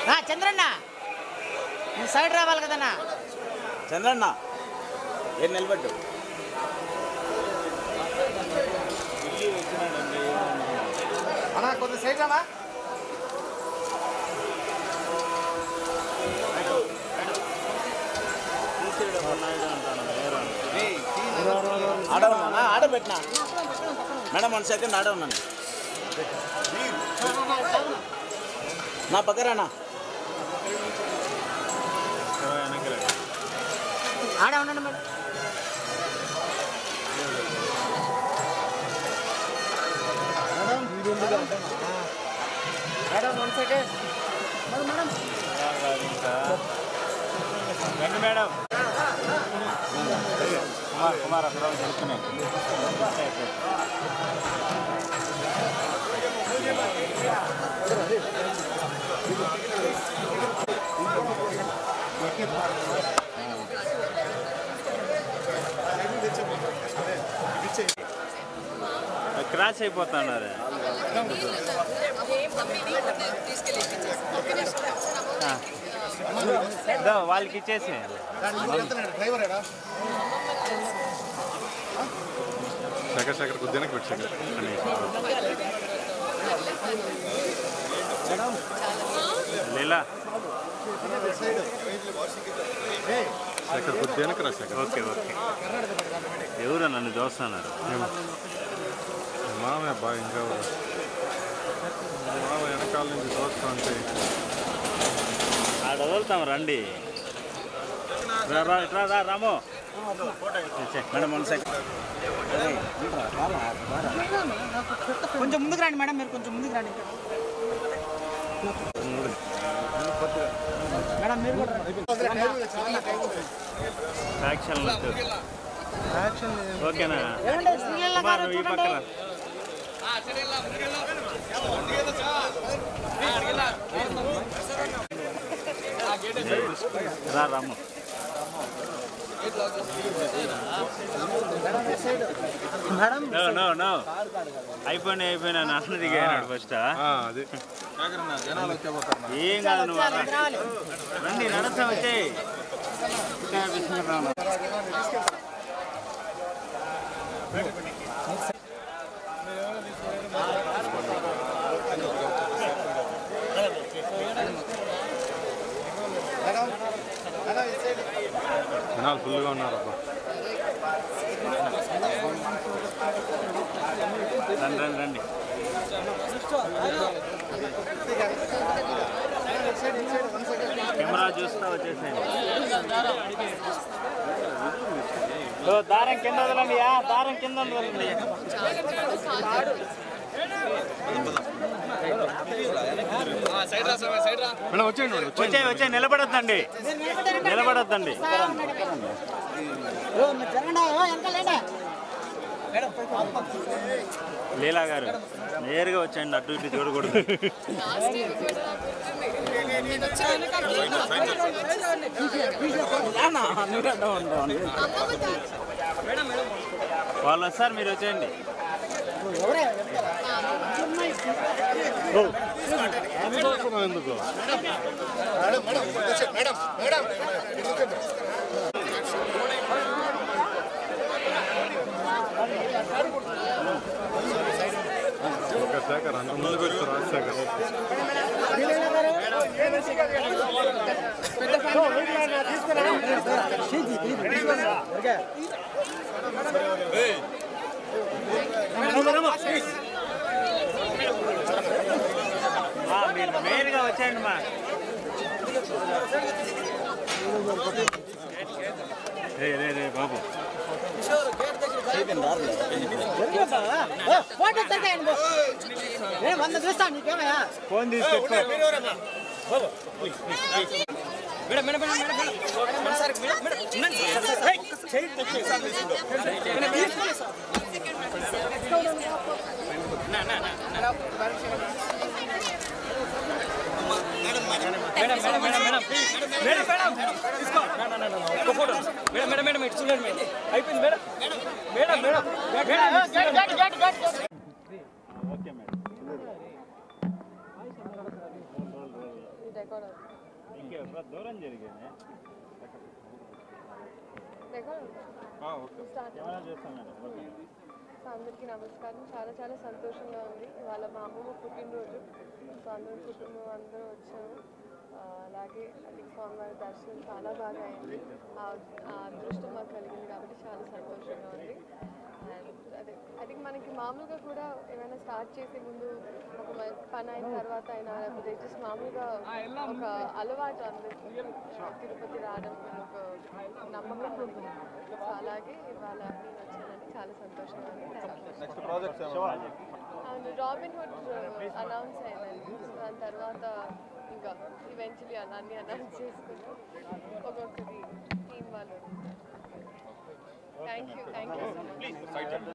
ఆ, చంద్రన్న నువ్వు సైడ్ రావాలి కదన్నా చంద్రన్న ఏం నిలబెట్టు అన్నా కొంచెం సైడ్ రామా ఆడ ఉన్నా ఆడ పెట్టినా మేడం వన్ సెకండ్ ఆడ ఉన్నాను నా పక్కరానా ఆడే ఉండండి మేడం మేడం వన్ సెకండ్ రండి మేడం కుమార్ కుమార్ అక్కడ జరుగుతున్నాయి క్రాష్ అయిపోతున్నారు ఆ. ఇదో వాళ్ళకి ఇచ్చేసి డ్రైవరేడా శేఖర్ శేఖర్ కొద్దిగా పెట్టు శేఖర్ లీలా శేఖర్ కొద్దిగా రా శేఖర్ ఓకే ఓకే ఎవరు నన్ను చూస్తున్నారు మామే బాగా ఇంకా ఎవరు? మామ వెనకాల నుంచి చూస్తా అంటే ఆడ వదులుతాం రండి రా రా ఇట్రా రా రాము ఇచ్చే. మేడం వన్ సెకండ్ కొంచెం ముందుకు రండి మేడం మీరు కొంచెం ముందుకు రండి మేడం మీరు కూడా యాక్షన్ వద్దు. ఓకేనా ఏమండి శ్రీలీల కుమార్ గారు నువ్వు ఈ చూడండి పక్కన రా Ramu madam no no no అయిపోయినా అయిపోయినా నాన్న దిగాడు ఫస్ట్ ఆ, అది ఏం కాదు నువ్వు రా. రావాలి రండి నడస్తా వచ్చేయి జనాలు ఫుల్గా ఉన్నారు అబ్బా రండి రండి రండి కెమెరా చూస్తా వచ్చేసేయండి ఓ, దారం కింద వదలండి యా, దారం కింద వదలండి మేడం వచ్చేయండి మేడం వచ్చే వచ్చే నిలబడొద్దండి నిలబడొద్దండి ఓ, మీరు జరగండి ఓ, వెనకాలండి లీలా గారు నేరుగా వచ్చేయండి అటు ఇటు చూడకూడదు వాళ్ళు వస్తారు మీరు వచ్చేయండి అందుకోసం ఎందుకు ఒక శేఖర్ అంత ముందు పెట్టి రాజశేఖర్ మా, మీరు మెయిన్గా వచ్చేయండి మా రే రే రే బాబు ఓ, ఫోటో తిరగాయండి బో. నేను వంద చూస్తాను నీకేమయ్యా ఫోన్ తీసి పెట్టుకో ఓకే మేడం దూరం జరిగింది దగ్గర ఆ, ఓకే స్టార్ట్ ఏమైనా చేస్తాం మేడం ఓకే సో అందరికీ నమస్కారం చాలా చాలా సంతోషంగా ఉంది ఇవాళ మా అమ్మమ్మ పుట్టినరోజు సో అందరూ కుటుంబం అందరూ వచ్చాము ఆ, అలాగే అది స్వామివారి దర్శనం చాలా బాగా అయింది ఆ ఆ అదృష్టం మాకు కలిగింది కాబట్టి చాలా సంతోషంగా ఉంది అండ్ అదే అది మనకి మామూలుగా కూడా ఏమైనా స్టార్ట్ చేసే ముందు ఒక మ- పని అయిన తర్వాత అయినా లేకపోతే జస్ట్ మామూలుగా ఒక అలవాటు అందరికీ ఆ, తిరుపతి రావడం అని ఒక నమ్మకం ఉంది సో అలాగే ఇవాళ నేను వచ్చానని చాలా సంతోషంగా ఉంది థ్యాంక్ యూ నెక్స్ట్ ప్రాజెక్ట్స్ అవును రాబిన్ హుడ్ అనౌన్స్ అయిందండి సో దాని తర్వాత ఇంకా ఈవెన్చువలీ అన్నీ అనౌన్స్ చేసుకుని ఒక్కొక్కటి టీం వాళ్ళు thank you thank you so much